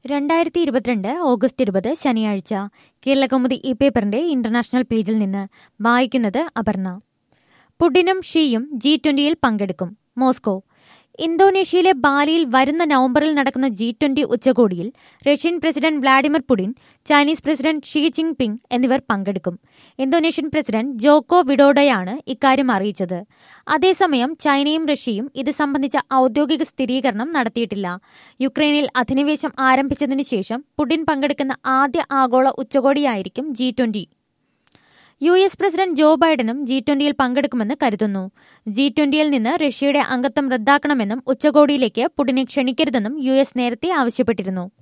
രണ്ടായിരത്തി ഇരുപത്തിരണ്ട് ഓഗസ്റ്റ് ഇരുപത് ശനിയാഴ്ച കേരളകൗമുദി ഈ പേപ്പറിന്റെ ഇന്റർനാഷണൽ പേജിൽ നിന്ന് വായിക്കുന്നത് അപർണ പുടിനും ഷീയും ജി ട്വന്റിയിൽ പങ്കെടുക്കും മോസ്കോ ഇന്തോനേഷ്യയിലെ ബാലിയിൽ വരുന്ന നവംബറിൽ നടക്കുന്ന ജി ട്വന്റി ഉച്ചകോടിയിൽ Russian president Vladimir Putin Chinese president Xi Jinping എന്നിവർ പങ്കെടുക്കും ഇന്തോനേഷ്യൻ പ്രസിഡന്റ് ജോക്കോ വിഡോഡയാണ് ഇക്കാര്യം അറിയിച്ചത് അതേസമയം ചൈനയും റഷ്യയും ഇത് സംബന്ധിച്ച ഔദ്യോഗിക സ്ഥിരീകരണം നടത്തിയിട്ടില്ല യുക്രൈനിൽ അധിനിവേശം ആരംഭിച്ചതിനു ശേഷം പുടിൻ പങ്കെടുക്കുന്ന ആദ്യ ആഗോള ഉച്ചകോടിയായിരിക്കും G twenty U S president Joe ബൈഡനും ജി ട്വന്റിയിൽ പങ്കെടുക്കുമെന്ന് കരുതുന്നു ജി ട്വന്റിയിൽ നിന്ന് റഷ്യയുടെ അംഗത്വം റദ്ദാക്കണമെന്നും ഉച്ചകോടിയിലേക്ക് പുടിനെ ക്ഷണിക്കരുതെന്നും യു എസ് നേരത്തെ ആവശ്യപ്പെട്ടിരുന്നു